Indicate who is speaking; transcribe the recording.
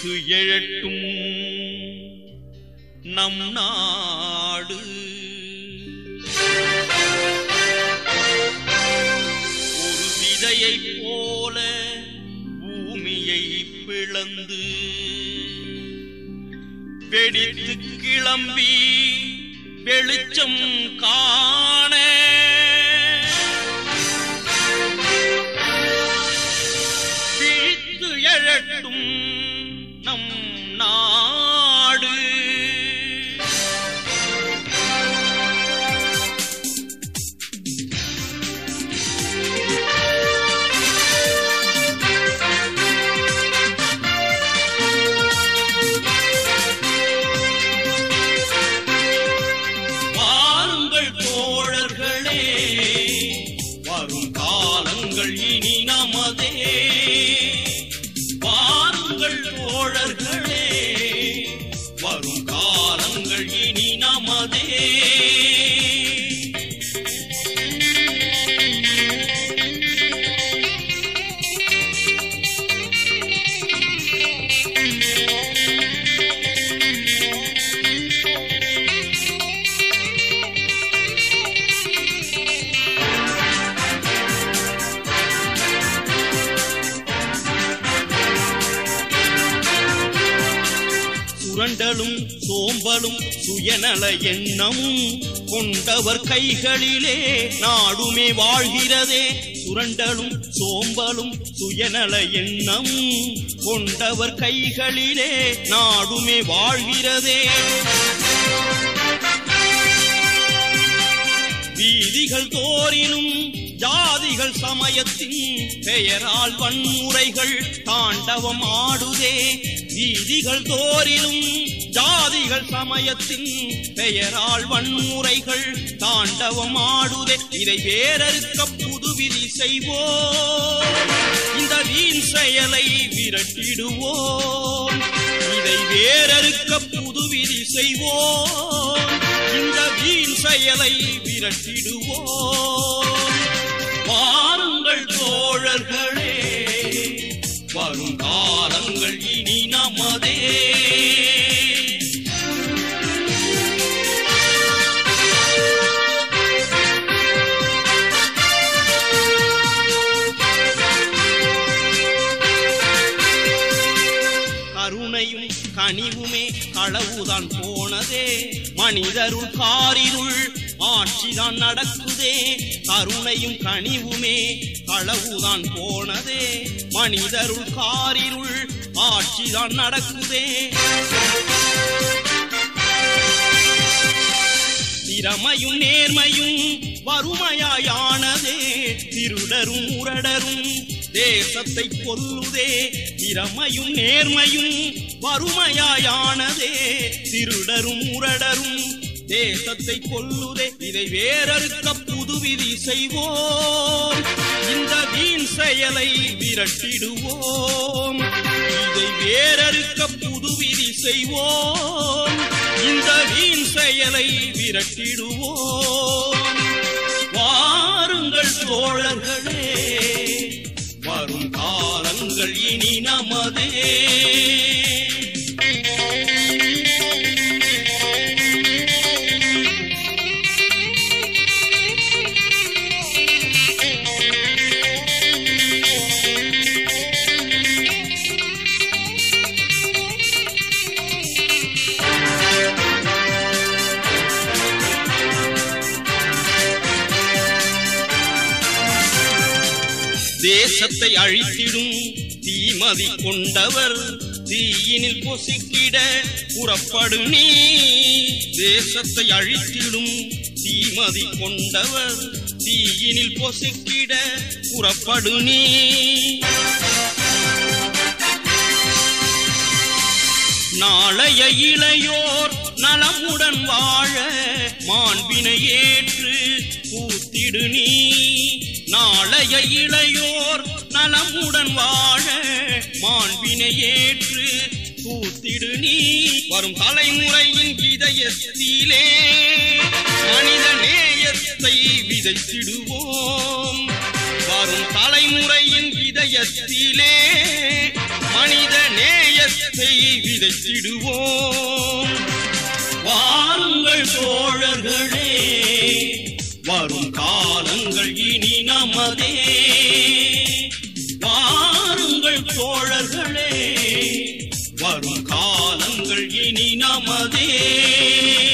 Speaker 1: விழித்து எழட்டும் நம் நாடு ஒரு விதையைப் போல பூமியை பிளந்து வெடித்து கிளம்பி வெளிச்சம் காண விழித்து எழட்டும் நம் நாடு வாருங்கள் தோழர்களே வரும் காலங்கள் இனி நமதே வாருங்கள் தோழர்களே வரும் காலங்கள் இனி நமதே சுரண்டலும் சோம்பலும் சுயநல எண்ணமும் கொண்டவர் கைகளிலே நாடுமே வாழ்கிறதே சுரண்டலும் சோம்பலும் சுயநல எண்ணமும் கொண்டவர் கைகளிலே நாடுமே வாழ்கிறதே வீதிகள் தோறினும் ஜாதிகள் சமயத்தின் பெயரால் வன்முறைகள் தாண்டவம் ஆடுதே வீதிகள் தோறிலும் ஜாதிகள் சமயத்தின் பெயரால் வன்முறைகள் தாண்டவம் ஆடுதே இதை வேறறுக்க புதுவிதி செய்வோம் இந்த வீண் செயலை விரட்டிடுவோம் இதை வேறறுக்க புதுவிதி செய்வோம் இந்த வீண் செயலை விரட்டிடுவோம் வாருங்கள் தோழர்களே வரும் காலங்கள் இனி நமதே கருணையும் கனிவுமே களவுதான் போனதே மனிதருள் காரிருள் ஆட்சிதான் நடக்குதே கருணையும் கனிவுமே களவுதான் போனதே மனிதருள் காரிருள் ஆட்சிதான் நடக்குதே திறமையும் நேர்மையும் வறுமையாயானதே திருடரும் முரடரும் தேசத்தை கொல்லுதே திறமையும் நேர்மையும் வறுமையாயானதே திருடரும் முரடரும் தேசத்தை கொல்லுதே இதை வேறறுக்க புதுவிதி செய்வோம் இந்த வீண் செயலை விரட்டிடுவோம் இதை வேறறுக்க புதுவிதி செய்வோம் இந்த வீண் செயலை விரட்டிடுவோம் வாருங்கள் தோழர்களே வரும் காலங்கள் இனி நமதே தேசத்தை அழித்திடும் தீமதி கொண்டவர் தீயினில் பொசுக்கிட புறப்படு நீ தேசத்தை அழித்திடும் தீமதி கொண்டவர் தீயினில் பொசுக்கிட புறப்படு நீ நாளைய இளையோர் நலமுடன் வாழ மாண்பினை ஏற்று பூத்திடு நீ நாளைய இளையோர் நலமுடன் வாழ மாண்பினை ஏற்று பூத்திடு நீ வரும் தலைமுறையின் இதயத்திலே மனித நேயத்தை விதைத்திடுவோம் வரும் தலைமுறையின் இதயத்திலே மனித நேயத்தை விதையை விதைத்திடுவோம் வாருங்கள் தோழர்களே வரும் காலங்கள் இனி நமதே வாருங்கள் தோழர்களே வரும் காலங்கள் இனி நமதே